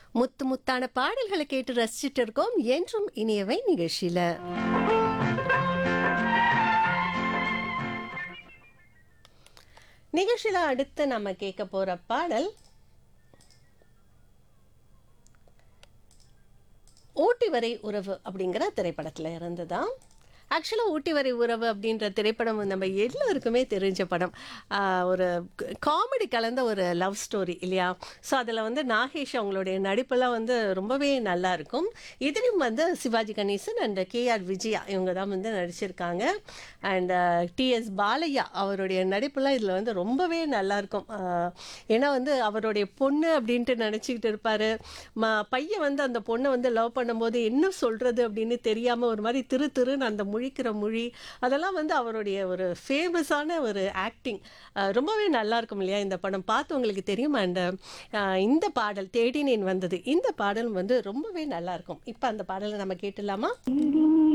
முத்து முத்தான பாடல்களை கேட்டு ரசிச்சுட்டு இருக்கோம் என்றும் இனியவை நிகழ்ச்சியில நிகழ்ச்சியில அடுத்து நம்ம கேட்க போற பாடல் ஊட்டி வரை உறவு அப்படிங்கிற திரைப்படத்துல இருந்துதான் ஆக்சுவலாக ஊட்டி வரை உறவு அப்படின்ற திரைப்படம் நம்ம எல்லாருக்குமே தெரிஞ்ச படம் ஆஹ் ஒரு காமெடி கலந்த ஒரு லவ் ஸ்டோரி இல்லையா ஸோ அதில் வந்து நாகேஷ் அவங்களுடைய நடிப்பெல்லாம் வந்து ரொம்பவே நல்லா இருக்கும் இதுலேயும் வந்து சிவாஜி கணேசன் அண்ட் கேஆர் விஜயா இவங்க தான் வந்து நடிச்சிருக்காங்க அண்ட் டிஎஸ் பாலையா அவருடைய நடிப்பெல்லாம் இதில் வந்து ரொம்பவே நல்லா இருக்கும் ஆஹ் ஏன்னா வந்து அவருடைய பொண்ணு அப்படின்ட்டு நினச்சிக்கிட்டு இருப்பார் ம பையன் வந்து அந்த பொண்ணை வந்து லவ் பண்ணும்போது என்ன சொல்கிறது அப்படின்னு தெரியாமல் ஒரு மாதிரி திரு திருன்னு அந்த முழிக்கிற மொழி அதெல்லாம் வந்து அவருடைய ஒரு ஃபேமஸான ஒரு ஆக்டிங் ரொம்பவே நல்லா இருக்கும் இல்லையா இந்த படம் பார்த்து உங்களுக்கு தெரியும் அண்ட் இந்த பாடல் தேடினேன் வந்தது இந்த பாடல் வந்து ரொம்பவே நல்லா இருக்கும் இப்போ அந்த பாடலை நம்ம கேட்டுடலாமா